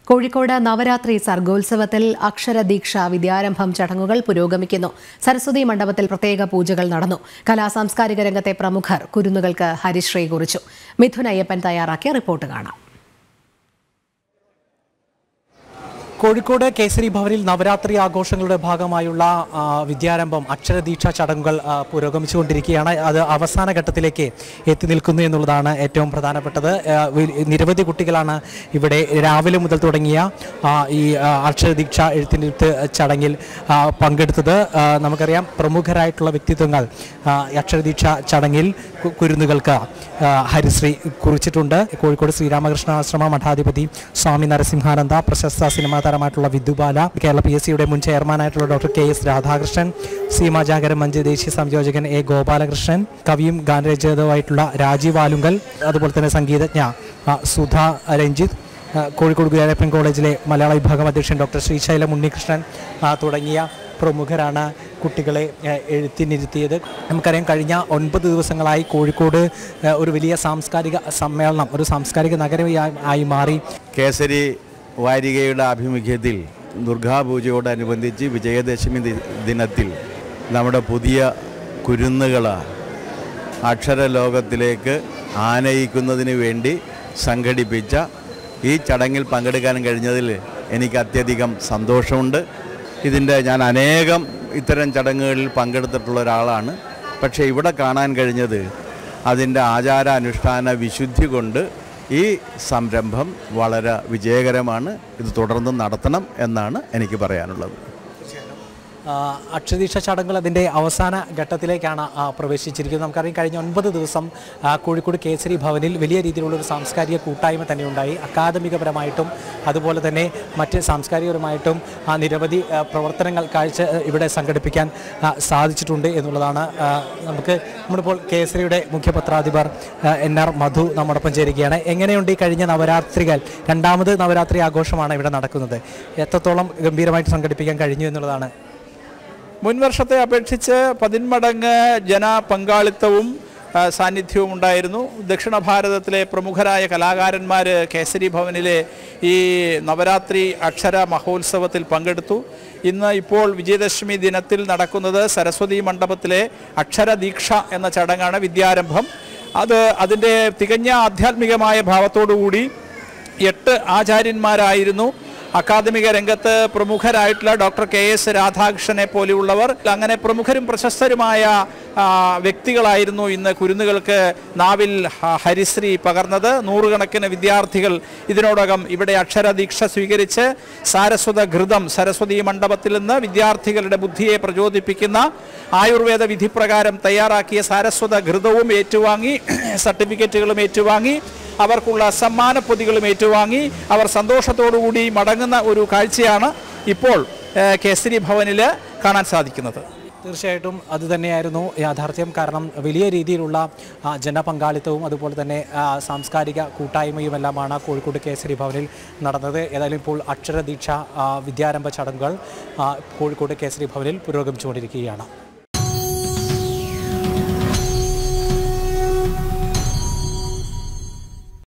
കോഴിക്കോട് നവരാത്രി സർഗോത്സവത്തിൽ അക്ഷരദീക്ഷ വിദ്യാരംഭം ചടങ്ങുകൾ പുരോഗമിക്കുന്നു സരസ്വതി മണ്ഡപത്തിൽ പ്രത്യേക പൂജകൾ നടന്നു കലാസാംസ്കാരിക രംഗത്തെ പ്രമുഖർ കുരുന്നുകൾക്ക് ഹരിശ്രീ കുറിച്ചു മിഥുൻ അയ്യപ്പൻ തയ്യാറാക്കിയ റിപ്പോർട്ട് കാണാം കോഴിക്കോട് കേസരി ഭവനിൽ നവരാത്രി ആഘോഷങ്ങളുടെ ഭാഗമായുള്ള ആ, വിദ്യാരംഭം അക്ഷരദീക്ഷ ചടങ്ങുകൾ ആ, പുരോഗമിച്ചുകൊണ്ടിരിക്കുകയാണ് അത് അവസാന ഘട്ടത്തിലേക്ക് എത്തി നിൽക്കുന്നു എന്നുള്ളതാണ് ഏറ്റവും പ്രധാനപ്പെട്ടത് ആ, വി- നിരവധി കുട്ടികളാണ് ഇവിടെ രാവിലെ മുതൽ തുടങ്ങിയ ആ, ഈ ആ, അക്ഷരദീക്ഷ എഴുത്തിനിരുത്ത് ചടങ്ങിൽ ആ, പങ്കെടുത്തത് ആ, നമുക്കറിയാം പ്രമുഖരായിട്ടുള്ള വ്യക്തിത്വങ്ങൾ ആ, ഈ അക്ഷരദീക്ഷ ചടങ്ങിൽ കു- കുരുന്നുകൾക്ക് ആ, ഹരിശ്രീ കുറിച്ചിട്ടുണ്ട് കോഴിക്കോട് ശ്രീരാമകൃഷ്ണ ആശ്രമ മഠാധിപതി സ്വാമി നരസിംഹാനന്ദ പ്രശസ്ത സിനിമാ താരമായിട്ടുള്ള വിദ്യുബാല കേരള പി എസ് സിയുടെ മുൻ ചെയർമാനായിട്ടുള്ള doctor K S Radhakrishnan Seema Jagaran Manch ദേശീയ സംയോജകൻ എ ഗോപാലകൃഷ്ണൻ കവിയും ഗാനരചയിതാവായിട്ടുള്ള രാജീവ് ആലുങ്കൽ അതുപോലെ തന്നെ സംഗീതജ്ഞ ആ, സുധ രഞ്ജിത്ത് ആ, കോഴിക്കോട് ഗുരുവായൂരപ്പൻ കോളേജിലെ മലയാള വിഭാഗം അധ്യക്ഷൻ ഡോക്ടർ ശ്രീശൈലം ഉണ്ണികൃഷ്ണൻ ആ, തുടങ്ങിയ പ്രമുഖരാണ് കുട്ടികളെ ആ, എഴുത്തിനിരുത്തിയത് നമുക്കറിയാം കഴിഞ്ഞ ഒൻപത് ദിവസങ്ങളായി കോഴിക്കോട് ആ, ഒരു വലിയ സാംസ്കാരിക സമ്മേളനം ഒരു സാംസ്കാരിക നഗരമായി ആയി മാറി കേസരി വാരികയുടെ ആഭിമുഖ്യത്തിൽ ദുർഗാപൂജയോടനുബന്ധിച്ച് വിജയദശമി ദി- ദിനത്തിൽ നമ്മുടെ പുതിയ കുരുന്നുകൾ അക്ഷരലോകത്തിലേക്ക് ആനയിക്കുന്നതിന് വേണ്ടി സംഘടിപ്പിച്ച ഈ ചടങ്ങിൽ പങ്കെടുക്കാൻ കഴിഞ്ഞതിൽ എനിക്ക് അത്യധികം സന്തോഷമുണ്ട് ഇതിൻ്റെ ഞാൻ അനേകം ഇത്തരം ചടങ്ങുകളിൽ പങ്കെടുത്തിട്ടുള്ള ഒരാളാണ് പക്ഷേ ഇവിടെ കാണാൻ കഴിഞ്ഞത് അതിൻ്റെ ആചാരാനുഷ്ഠാന വിശുദ്ധി കൊണ്ട് ഈ സംരംഭം വളരെ വിജയകരമാണ് ഇത് തുടർന്ന് നടത്തണം എന്നാണ് എനിക്ക് പറയാനുള്ളത് ആ, അക്ഷരദീക്ഷ ചടങ്ങുകൾ അതിൻ്റെ അവസാന ഘട്ടത്തിലേക്കാണ് ആ, പ്രവേശിച്ചിരിക്കുന്നത് നമുക്കറിയാം കഴിഞ്ഞ ഒൻപത് ദിവസം ആ, കോഴിക്കോട് കേസരി ഭവനിൽ വലിയ രീതിയിലുള്ള ഒരു സാംസ്കാരിക കൂട്ടായ്മ തന്നെ ഉണ്ടായി അക്കാദമികപരമായിട്ടും അതുപോലെ തന്നെ മറ്റ് സാംസ്കാരികപരമായിട്ടും ആ, നിരവധി ആ, പ്രവർത്തനങ്ങൾ കാഴ്ച ആ, ഇവിടെ സംഘടിപ്പിക്കാൻ ആ, സാധിച്ചിട്ടുണ്ട് എന്നുള്ളതാണ് ആ, നമുക്ക് നമ്മളിപ്പോൾ കേസരിയുടെ മുഖ്യ പത്രാധിപർ ആ, എൻ ആർ മധു നമ്മോടൊപ്പം ചേരുകയാണ് എങ്ങനെയുണ്ട് ഈ കഴിഞ്ഞ നവരാത്രികൾ രണ്ടാമത് നവരാത്രി ആഘോഷമാണ് ഇവിടെ നടക്കുന്നത് എത്രത്തോളം ഗംഭീരമായിട്ട് സംഘടിപ്പിക്കാൻ കഴിഞ്ഞു എന്നുള്ളതാണ് മുൻവർഷത്തെ അപേക്ഷിച്ച് പതിന്മടങ്ങ് ജനപങ്കാളിത്തവും ആ, സാന്നിധ്യവും ഉണ്ടായിരുന്നു ദക്ഷിണ ഭാരതത്തിലെ പ്രമുഖരായ കലാകാരന്മാർ കേസരി ഭവനിലെ ഈ നവരാത്രി അക്ഷര മഹോത്സവത്തിൽ പങ്കെടുത്തു ഇന്ന് ഇപ്പോൾ വിജയദശമി ദിനത്തിൽ നടക്കുന്നത് സരസ്വതി മണ്ഡപത്തിലെ അക്ഷരദീക്ഷ എന്ന ചടങ്ങാണ് വിദ്യാരംഭം അത് അതിൻ്റെ തികഞ്ഞ ആധ്യാത്മികമായ ഭാവത്തോടുകൂടി എട്ട് ആചാര്യന്മാരായിരുന്നു അക്കാദമിക രംഗത്ത് പ്രമുഖരായിട്ടുള്ള ഡോക്ടർ കെ എസ് രാധാകൃഷ്ണനെ പോലെയുള്ളവർ അങ്ങനെ പ്രമുഖരും പ്രശസ്തരുമായ ആ, വ്യക്തികളായിരുന്നു ഇന്ന് കുരുന്നുകൾക്ക് നാവിൽ ഹ- ഹരിശ്രീ പകർന്നത് നൂറുകണക്കിന് വിദ്യാർത്ഥികൾ ഇതിനോടകം ഇവിടെ അക്ഷരദീക്ഷ സ്വീകരിച്ച് സാരസ്വത ഘൃതം സരസ്വതി മണ്ഡപത്തിൽ നിന്ന് വിദ്യാർത്ഥികളുടെ ബുദ്ധിയെ പ്രചോദിപ്പിക്കുന്ന ആയുർവേദ വിധിപ്രകാരം തയ്യാറാക്കിയ സാരസ്വത ഘൃതവും ഏറ്റുവാങ്ങി സർട്ടിഫിക്കറ്റുകളും ഏറ്റുവാങ്ങി അവർക്കുള്ള സമ്മാന പൊതികളും ഏറ്റുവാങ്ങി അവർ സന്തോഷത്തോടുകൂടി മടങ്ങുന്ന ഒരു കാഴ്ചയാണ് ഇപ്പോൾ ഏഹ്, കേസരി ഭവനിൽ കാണാൻ സാധിക്കുന്നത് തീർച്ചയായിട്ടും അത് തന്നെയായിരുന്നു യാഥാർത്ഥ്യം കാരണം വലിയ രീതിയിലുള്ള ആ, ജനപങ്കാളിത്തവും അതുപോലെ തന്നെ ആ, സാംസ്കാരിക കൂട്ടായ്മയുമെല്ലാമാണ് കോഴിക്കോട് കേസരി ഭവനിൽ നടന്നത് ഏതായാലും ഇപ്പോൾ അക്ഷരദീക്ഷ ആ, വിദ്യാരംഭ ചടങ്ങുകൾ ആ, കോഴിക്കോട് കേസരി ഭവനിൽ പുരോഗമിച്ചുകൊണ്ടിരിക്കുകയാണ്